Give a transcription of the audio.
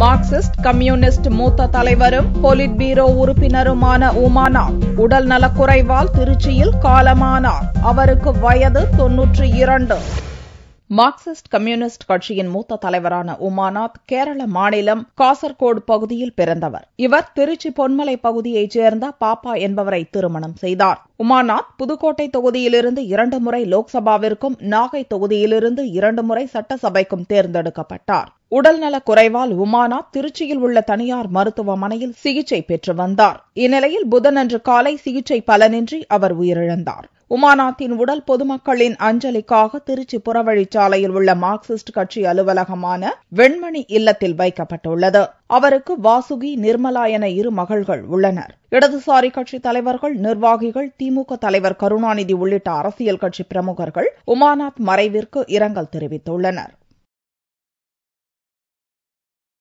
Marxist communist மூத்த தலைவரும் பொலிட் பீரோ உறுப்பினருமான உமானாத் உடல் நலக்குறைவால் திருச்சியில் காலமானார் அவருக்கு வயது தொன்னூற்றி இரண்டு மார்க்சிஸ்ட் கம்யூனிஸ்ட் கட்சியின் மூத்த தலைவரான உமாநாத் கேரள மாநிலம் காசர்கோடு பகுதியில் பிறந்தவர் இவர் திருச்சி பொன்மலை பகுதியைச் சேர்ந்த பாப்பா என்பவரை திருமணம் செய்தார் உமாநாத் புதுக்கோட்டை தொகுதியிலிருந்து இரண்டு முறை லோக்சபாவிற்கும் நாகை தொகுதியிலிருந்து இரண்டு முறை சட்டசபைக்கும் தேர்ந்தெடுக்கப்பட்டார் உடல்நலக் குறைவால் உமாநாத் திருச்சியில் உள்ள தனியார் மருத்துவமனையில் சிகிச்சை பெற்று வந்தார் இந்நிலையில் புதனன்று காலை சிகிச்சை பலனின்றி அவர் உயிரிழந்தார் உமாநாத்தின் உடல் பொதுமக்களின் அஞ்சலிக்காக திருச்சி புறவழிச்சாலையில் உள்ள மார்க்சிஸ்ட் கட்சி அலுவலகமான வெண்மணி இல்லத்தில் வைக்கப்பட்டுள்ளது அவருக்கு வாசுகி நிர்மலா என இரு மகள்கள் உள்ளனர் இடதுசாரி கட்சி தலைவர்கள் நிர்வாகிகள் திமுக தலைவர் கருணாநிதி உள்ளிட்ட அரசியல் கட்சி பிரமுகர்கள் உமாநாத் மறைவிற்கு இரங்கல் தெரிவித்துள்ளனர்